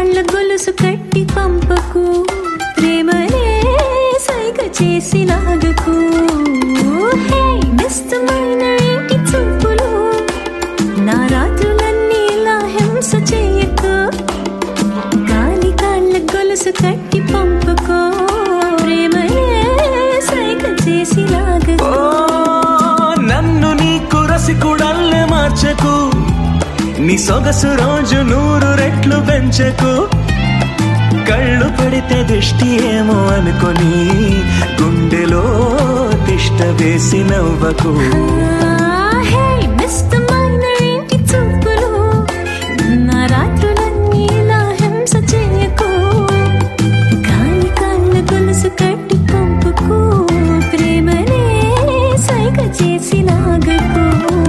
కాళ్ళ గొలుసు కట్టి పంపకు ప్రేమనే సైగ చేసి లాగకు హే నిస్తమైన ఇంటి చూపులు నా రాత్రులన్నీ ఇలా హింస చేయకు గాలి కాళ్ళ గొలుసు కట్టి పంపకు ప్రేమనే సైగ చేసి లాగకు ఓ నన్ను నీకు రసికుడల్లే మార్చకు నీ సొగసు రోజు నూరు రెట్లు పెంచకు కళ్ళు పడితే దిష్టి ఏమో అనుకొని గుండెలో తిష్ట వేసి నవ్వకు హే నిస్తమైన ఇంటి చూపులు నా రాత్రులన్నీ ఇలా హింస చేయకు గాలి కాళ్ళ గొలుసు కట్టి పంపుకు ప్రేమనే సైగ చేసి లాగకు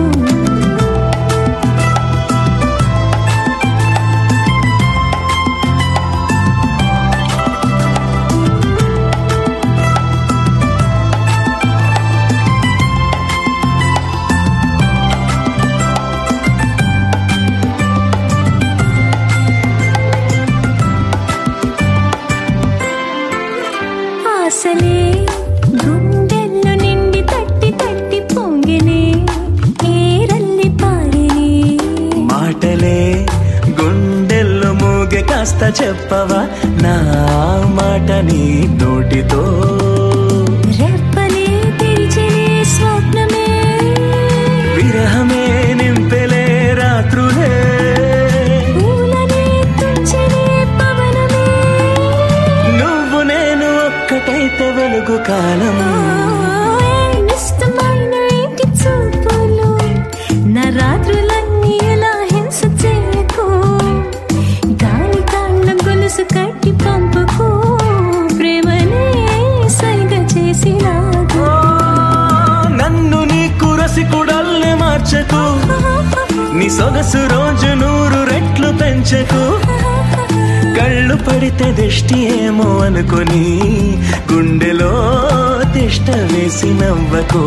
ఆశలే గుండెల్లో నిండి తట్టి తట్టి పొంగినే ఏరల్లి పారినే మాటలే గుండెల్లో మూగె కాస్త చెప్పవా నా మాట నీ నోటితో రెప్పలే తెరిచినే స్వప్నమే విరహమే నింపెలే రాత్రులే పూలనే తుంచినే పవనమే నువ్వు నేను ఒక్కటైతే వెలుగు కాలము ఓయ్ నిస్తమైన ఇంటి చూపులు నా రాత్రులన్నీ ఇలా హింస చేయకు గాలి కాళ్ళ గొలుసు కట్టి పంపకు ప్రేమనే సైగ చేసి లాగు నన్ను నీకు రసికుడల్లే మార్చకు నీ సొగసు రోజు నూరు రెట్లు పెంచకు కళ్ళు పడితే దిష్టి ఏమో అనుకొని గుండెలో తిష్ట వేసి నవ్వకు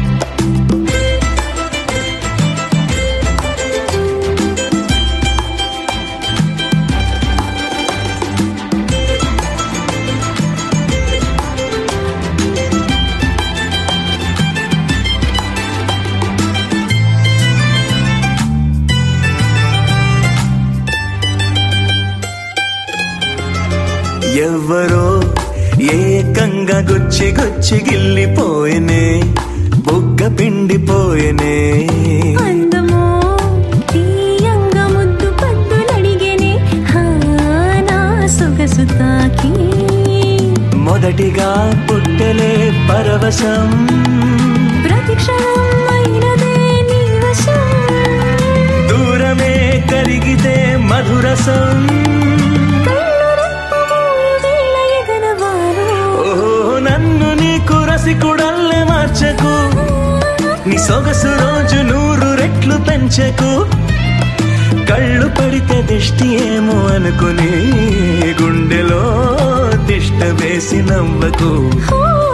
ఎవ్వరో ఏకంగా గుచ్చి గుచ్చి గిల్లిపోయినే బుగ్గ పిండిపోయినే అందమో తీయంగా ముద్దు పద్దులడిగేనే హా నా సొగసు తాకి మొదటిగా పుట్టెలే పరవశం ప్రతిక్షణం అయినదే నీ వశం దూరమే కరిగితే మధురసం కళ్ళు రెప్పమూయి వేళ ఎగరవారు. ఓహో నన్ను నీకు రసికుడల్లే మార్చకు నీ సొగసు రోజు నూరు రెట్లు పెంచకు కళ్ళు పడితే దిష్టి ఏమో అనుకుని గుండెలో తిష్ట వేసి నవ్వకు ఓ